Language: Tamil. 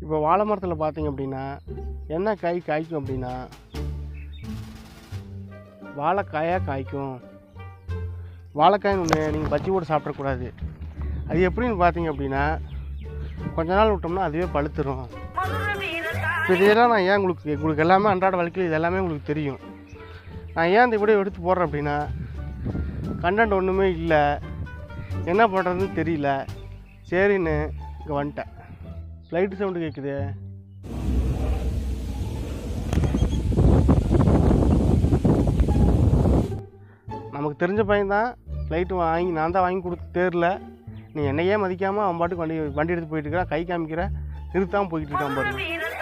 இப்போ வாழை மரத்தில் பார்த்தீங்க அப்படின்னா என்ன காய் காய்க்கும் அப்படின்னா வாழைக்காயாக காய்க்கும் வாழைக்காயின்னு ஒன்று நீங்கள் பச்சி போட்டு சாப்பிடக்கூடாது அது எப்படின்னு பார்த்தீங்க அப்படின்னா கொஞ்ச நாள் விட்டோம்னா அதுவே பழுத்துரும் இப்போ இதெல்லாம் நான் ஏன் உங்களுக்கு உங்களுக்கு எல்லாமே அன்றாட வாழ்க்கையில் இது எல்லாமே உங்களுக்கு தெரியும் நான் ஏன் இந்த வீடியோ எடுத்து போடுறேன் அப்படின்னா கண்டென்ட் ஒன்றுமே இல்லை என்ன பண்ணுறதுன்னு தெரியல சரின்னு இங்கே வந்துட்டேன் லைட்டு சவுண்டு கேட்குது நமக்கு தெரிஞ்ச பையன் தான் லைட்டு வாங்கி நான் தான் வாங்கி கொடுத்து தேரில் நீ என்னையே மதிக்காமல் அவன் பாட்டுக்கு வண்டி வண்டி எடுத்து போயிட்டு இருக்கிறான் கை காமிக்கிற நிறுத்தாமல் போய்கிட்டு இருக்கான் பாருங்க